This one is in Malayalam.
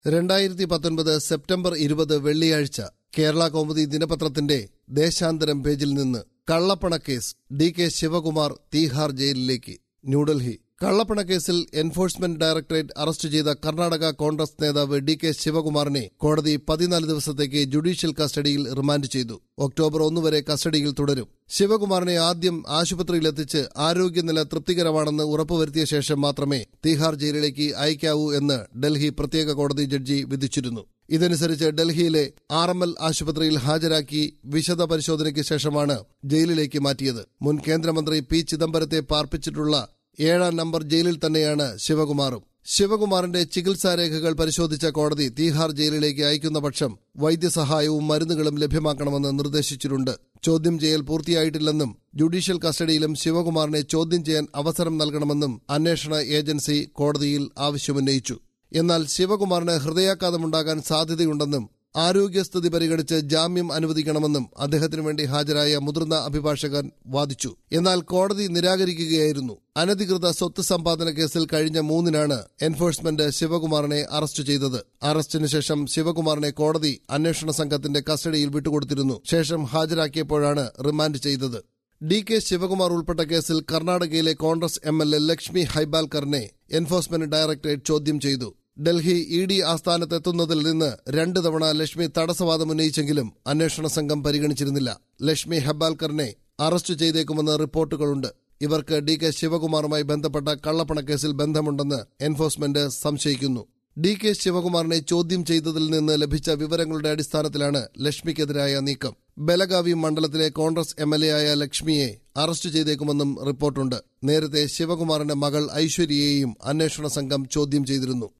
രണ്ടായിരത്തി പത്തൊൻപത് സെപ്റ്റംബർ ഇരുപത് വെള്ളിയാഴ്ച കേരള കൗമുദി ദിനപത്രത്തിന്റെ ദേശാന്തരം പേജിൽ നിന്ന് കള്ളപ്പണക്കേസ് ഡി കെ ശിവകുമാർ തീഹാർ ജയിലിലേക്ക് ന്യൂഡൽഹി കള്ളപ്പണക്കേസിൽ എൻഫോഴ്സ്മെന്റ് ഡയറക്ടറേറ്റ് അറസ്റ്റ് ചെയ്ത കർണാടക കോൺഗ്രസ് നേതാവ് ഡി കെ ശിവകുമാറിനെ കോടതി പതിനാല് ദിവസത്തേക്ക് ജുഡീഷ്യൽ കസ്റ്റഡിയിൽ റിമാൻഡ് ചെയ്തു ഒക്ടോബർ ഒന്ന് വരെ കസ്റ്റഡിയിൽ തുടരും ശിവകുമാറിനെ ആദ്യം ആശുപത്രിയിലെത്തിച്ച് ആരോഗ്യനില തൃപ്തികരമാണെന്ന് ഉറപ്പുവരുത്തിയ ശേഷം മാത്രമേ തീഹാർ ജയിലിലേക്ക് അയക്കാവൂ എന്ന് ഡൽഹി പ്രത്യേക കോടതി ജഡ്ജി വിധിച്ചിരുന്നു ഇതനുസരിച്ച് ഡൽഹിയിലെ ആർ എം എൽ ആശുപത്രിയിൽ ഹാജരാക്കി വിശദ പരിശോധനയ്ക്ക് ശേഷമാണ് ജയിലിലേക്ക് മാറ്റിയത് മുൻ കേന്ദ്രമന്ത്രി പി ചിദംബരത്തെ പാർപ്പിച്ചിട്ടുള്ള ഏഴാം നമ്പർ ജയിലിൽ തന്നെയാണ് ശിവകുമാറും ശിവകുമാറിന്റെ ചികിത്സാരേഖകൾ പരിശോധിച്ച കോടതി തീഹാർ ജയിലിലേക്ക് അയക്കുന്ന പക്ഷം വൈദ്യസഹായവും മരുന്നുകളും ലഭ്യമാക്കണമെന്ന് നിർദ്ദേശിച്ചിട്ടുണ്ട് ചോദ്യം ചെയ്യൽ പൂർത്തിയായിട്ടില്ലെന്നും ജുഡീഷ്യൽ കസ്റ്റഡിയിലും ശിവകുമാറിനെ ചോദ്യം ചെയ്യാൻ അവസരം നൽകണമെന്നും അന്വേഷണ ഏജൻസി കോടതിയിൽ ആവശ്യമുന്നയിച്ചു എന്നാൽ ശിവകുമാറിന് ഹൃദയാഘാതമുണ്ടാകാൻ സാധ്യതയുണ്ടെന്നും ആരോഗ്യസ്ഥിതി പരിഗണിച്ച് ജാമ്യം അനുവദിക്കണമെന്നും അദ്ദേഹത്തിനു വേണ്ടി ഹാജരായ മുതിർന്ന അഭിഭാഷകൻ വാദിച്ചു എന്നാൽ കോടതി നിരാകരിക്കുകയായിരുന്നു അനധികൃത സ്വത്ത് സമ്പാദന കേസിൽ കഴിഞ്ഞ മൂന്നിനാണ് എൻഫോഴ്സ്മെന്റ് ശിവകുമാറിനെ അറസ്റ്റ് ചെയ്തത് അറസ്റ്റിന് ശേഷം ശിവകുമാറിനെ കോടതി അന്വേഷണ സംഘത്തിന്റെ കസ്റ്റഡിയിൽ വിട്ടുകൊടുത്തിരുന്നു ശേഷം ഹാജരാക്കിയപ്പോഴാണ് റിമാൻഡ് ചെയ്തത് ഡി കെ ശിവകുമാർ ഉൾപ്പെട്ട കേസിൽ കർണാടകയിലെ Congress M L A Lakshmi ഹൈബാൽക്കറിനെ എൻഫോഴ്സ്മെന്റ് ഡയറക്ടറേറ്റ് ചോദ്യം ചെയ്തു ഡൽഹി ഇ ഡി ആസ്ഥാനത്തെത്തുന്നതിൽ നിന്ന് രണ്ട് തവണ ലക്ഷ്മി തടസ്സവാദം ഉന്നയിച്ചെങ്കിലും അന്വേഷണ സംഘം പരിഗണിച്ചിരുന്നില്ല ലക്ഷ്മി ഹെബാൽക്കറിനെ അറസ്റ്റ് ചെയ്തേക്കുമെന്ന് റിപ്പോർട്ടുകളുണ്ട് ഇവർക്ക് ഡി കെ ശിവകുമാറുമായി ബന്ധപ്പെട്ട കള്ളപ്പണക്കേസിൽ ബന്ധമുണ്ടെന്ന് എൻഫോഴ്സ്മെന്റ് സംശയിക്കുന്നു ഡി കെ ശിവകുമാറിനെ ചോദ്യം ചെയ്തതിൽ നിന്ന് ലഭിച്ച വിവരങ്ങളുടെ അടിസ്ഥാനത്തിലാണ് ലക്ഷ്മിക്കെതിരായ നീക്കം ബലഗാവി മണ്ഡലത്തിലെ കോൺഗ്രസ് എം എൽ എ ആയ ലക്ഷ്മിയെ അറസ്റ്റ് ചെയ്തേക്കുമെന്നും റിപ്പോർട്ടുണ്ട് നേരത്തെ ശിവകുമാറിന്റെ മകൾ ഐശ്വര്യയെയും അന്വേഷണ സംഘം ചോദ്യം ചെയ്തിരുന്നു